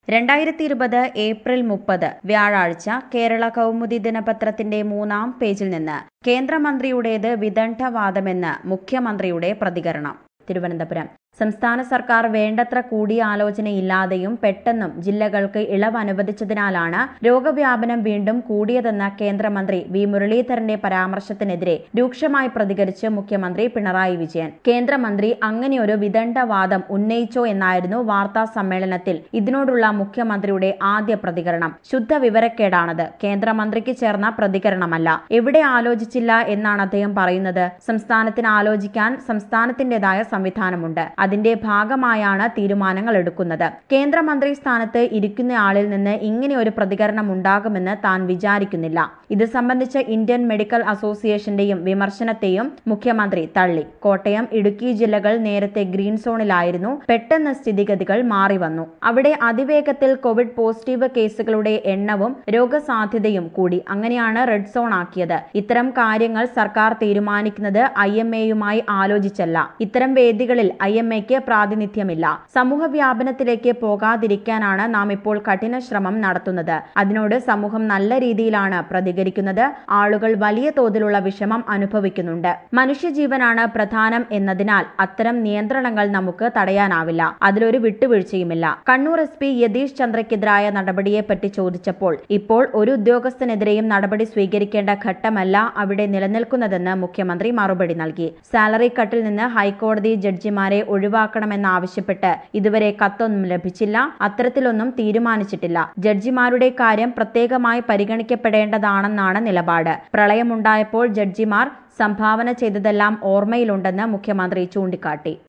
രണ്ടായിരത്തി ഇരുപത് ഏപ്രിൽ മുപ്പത് വ്യാഴാഴ്ച കേരള കൗമുദി ദിനപത്രത്തിന്റെ മൂന്നാം പേജിൽ നിന്ന് കേന്ദ്രമന്ത്രിയുടേത് വിദണ്ഡവാദമെന്ന് മുഖ്യമന്ത്രിയുടെ പ്രതികരണം തിരുവനന്തപുരം സംസ്ഥാന സർക്കാർ വേണ്ടത്ര കൂടിയാലോചനയില്ലാതെയും പെട്ടെന്നും ജില്ലകൾക്ക് ഇളവ് അനുവദിച്ചതിനാലാണ് രോഗവ്യാപനം വീണ്ടും കൂടിയതെന്ന കേന്ദ്രമന്ത്രി വി മുരളീധരന്റെ പരാമർശത്തിനെതിരെ രൂക്ഷമായി പ്രതികരിച്ച് മുഖ്യമന്ത്രി പിണറായി വിജയൻ കേന്ദ്രമന്ത്രി അങ്ങനെയൊരു വിദണ്ഡവാദം ഉന്നയിച്ചോ എന്നായിരുന്നു വാർത്താ സമ്മേളനത്തിൽ ഇതിനോടുള്ള മുഖ്യമന്ത്രിയുടെ ആദ്യ പ്രതികരണം ശുദ്ധ വിവരക്കേടാണത് കേന്ദ്രമന്ത്രിക്ക് ചേർന്ന പ്രതികരണമല്ല എവിടെ ആലോചിച്ചില്ല എന്നാണ് അദ്ദേഹം പറയുന്നത് സംസ്ഥാനത്തിന് ആലോചിക്കാൻ സംസ്ഥാനത്തിന്റേതായ സംവിധാനമുണ്ട് അതിന്റെ ഭാഗമായാണ് തീരുമാനങ്ങൾ എടുക്കുന്നത് കേന്ദ്രമന്ത്രി സ്ഥാനത്ത് ഇരിക്കുന്നയാളിൽ നിന്ന് ഇങ്ങനെ ഒരു പ്രതികരണം ഉണ്ടാകുമെന്ന് താൻ വിചാരിക്കുന്നില്ല ഇത് സംബന്ധിച്ച് ഇന്ത്യൻ മെഡിക്കൽ അസോസിയേഷന്റെയും വിമർശനത്തെയും മുഖ്യമന്ത്രി തള്ളി കോട്ടയം ഇടുക്കി ജില്ലകൾ നേരത്തെ ഗ്രീൻ സോണിലായിരുന്നു പെട്ടെന്ന് സ്ഥിതിഗതികൾ മാറി വന്നു അവിടെ അതിവേഗത്തിൽ കോവിഡ് പോസിറ്റീവ് കേസുകളുടെ എണ്ണവും രോഗസാധ്യതയും കൂടി അങ്ങനെയാണ് റെഡ് സോൺ ആക്കിയത് ഇത്തരം കാര്യങ്ങൾ സർക്കാർ തീരുമാനിക്കുന്നത് ഐ എം എയുമായി ആലോചിച്ചല്ല ഇത്തരം വേദികളിൽ ഐ എം എക്ക് പ്രാതിനിധ്യമില്ല സമൂഹ വ്യാപനത്തിലേക്ക് പോകാതിരിക്കാനാണ് നാം ഇപ്പോൾ കഠിന ശ്രമം നടത്തുന്നത് അതിനോട് സമൂഹം നല്ല രീതിയിലാണ് പ്രതികരിക്കുന്നത് ആളുകൾ വലിയ തോതിലുള്ള വിഷമം അനുഭവിക്കുന്നുണ്ട് മനുഷ്യജീവനാണ് പ്രധാനം എന്നതിനാൽ അത്തരം നിയന്ത്രണങ്ങൾ നമുക്ക് തടയാനാവില്ല അതിലൊരു വിട്ടുവീഴ്ചയുമില്ല കണ്ണൂർ എസ് പി യതീഷ് ചന്ദ്രയ്ക്കെതിരായ നടപടിയെപ്പറ്റി ചോദിച്ചപ്പോൾ ഇപ്പോൾ ഒരു ഉദ്യോഗസ്ഥനെതിരെയും നടപടി സ്വീകരിക്കേണ്ട ഘട്ടമല്ല അവിടെ നിലനിൽക്കുന്നതെന്ന് മുഖ്യമന്ത്രി മറുപടി നൽകി സാലറി കട്ടിൽ നിന്ന് ഹൈക്കോടതി ജഡ്ജിമാരെ ഒഴിവാക്കണമെന്നാവശ്യപ്പെട്ട് ഇതുവരെ കത്തൊന്നും ലഭിച്ചില്ല അത്തരത്തിലൊന്നും തീരുമാനിച്ചിട്ടില്ല ജഡ്ജിമാരുടെ കാര്യം പ്രത്യേകമായി പരിഗണിക്കപ്പെടേണ്ടതാണെന്നാണ് നിലപാട് പ്രളയമുണ്ടായപ്പോൾ ജഡ്ജിമാർ സംഭാവന ചെയ്തതെല്ലാം ഓർമ്മയിലുണ്ടെന്ന് മുഖ്യമന്ത്രി ചൂണ്ടിക്കാട്ടി